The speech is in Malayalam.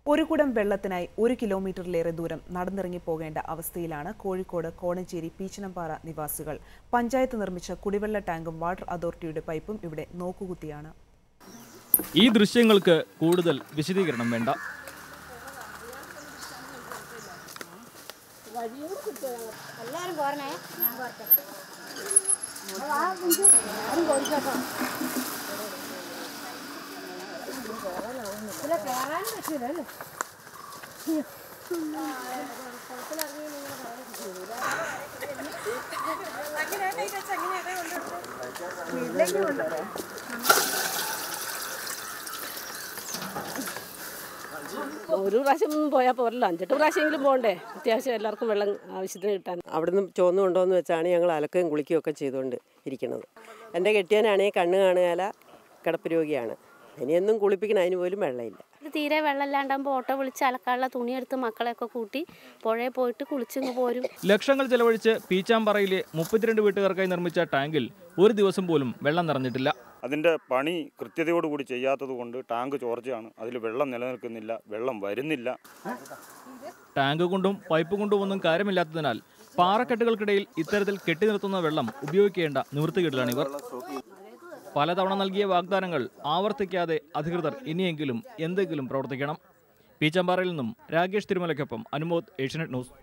ഒരു കുടം വെള്ളത്തിനായി ഒരു കിലോമീറ്ററിലേറെ ദൂരം നടന്നിറങ്ങി പോകേണ്ട അവസ്ഥയിലാണ് കോഴിക്കോട് കോണഞ്ചേരി പീച്ചനംപാറ നിവാസികൾ പഞ്ചായത്ത് നിർമ്മിച്ച കുടിവെള്ള ടാങ്കും വാട്ടർ അതോറിറ്റിയുടെ പൈപ്പും ഇവിടെ നോക്കുകുത്തിയാണ് ഈ ദൃശ്യങ്ങൾക്ക് കൂടുതൽ വിശദീകരണം വേണ്ട എല്ലാരും പോരണേ ഞാൻ പോരട്ടെ ഇതിലെ കയറാനും പറ്റൂലല്ലോ ഒരു പ്രാവശ്യം പോയാൽ പോരല്ലോ അഞ്ചെട്ട് പ്രാവശ്യമെങ്കിലും പോകണ്ടേ അത്യാവശ്യം എല്ലാവർക്കും വെള്ളം ആവശ്യത്തിന് കിട്ടാൻ അവിടുന്ന് ചോന്ന് കൊണ്ടുവന്ന് വെച്ചാണ് ഞങ്ങൾ അലക്കുകയും കുളിക്കുകയും ഒക്കെ ചെയ്തുകൊണ്ട് ഇരിക്കുന്നത് എൻ്റെ കെട്ടിയനാണെങ്കിൽ കണ്ണ് കാണുകയില്ല കിടപ്പ് രോഗിയാണ് ഇനിയൊന്നും കുളിപ്പിക്കണം അതിന് പോലും വെള്ളമില്ല ഇത് തീരെ വെള്ളമില്ലാണ്ടാകുമ്പോൾ ഓട്ടോ വിളിച്ച് അലക്കാനുള്ള തുണിയെടുത്ത് മക്കളെയൊക്കെ കൂട്ടി പുഴയിൽ പോയിട്ട് കുളിച്ചിങ്ങ് പോരും ലക്ഷങ്ങൾ ചെലവഴിച്ച് പീച്ചാമ്പാറയിലെ മുപ്പത്തിരണ്ട് വീട്ടുകാർക്കായി നിർമ്മിച്ച ടാങ്കിൽ ഒരു ദിവസം പോലും വെള്ളം നിറഞ്ഞിട്ടില്ല അതിൻ്റെ പണി കൃത്യതയോടുകൂടി ചെയ്യാത്തത് കൊണ്ട് ടാങ്ക് ചോർച്ചയാണ് അതിൽ വെള്ളം നിലനിൽക്കുന്നില്ല വെള്ളം വരുന്നില്ല ടാങ്ക് കൊണ്ടും പൈപ്പ് കൊണ്ടും ഒന്നും കാര്യമില്ലാത്തതിനാൽ പാറക്കെട്ടുകൾക്കിടയിൽ ഇത്തരത്തിൽ കെട്ടി നിർത്തുന്ന വെള്ളം ഉപയോഗിക്കേണ്ട നിവൃത്തികേടിലാണിവർ പലതവണ നൽകിയ വാഗ്ദാനങ്ങൾ ആവർത്തിക്കാതെ അധികൃതർ ഇനിയെങ്കിലും എന്തെങ്കിലും പ്രവർത്തിക്കണം പീച്ചമ്പാറയിൽ നിന്നും രാകേഷ് തിരുമലയ്ക്കൊപ്പം അനുമോദ് ഏഷ്യനെറ്റ് ന്യൂസ്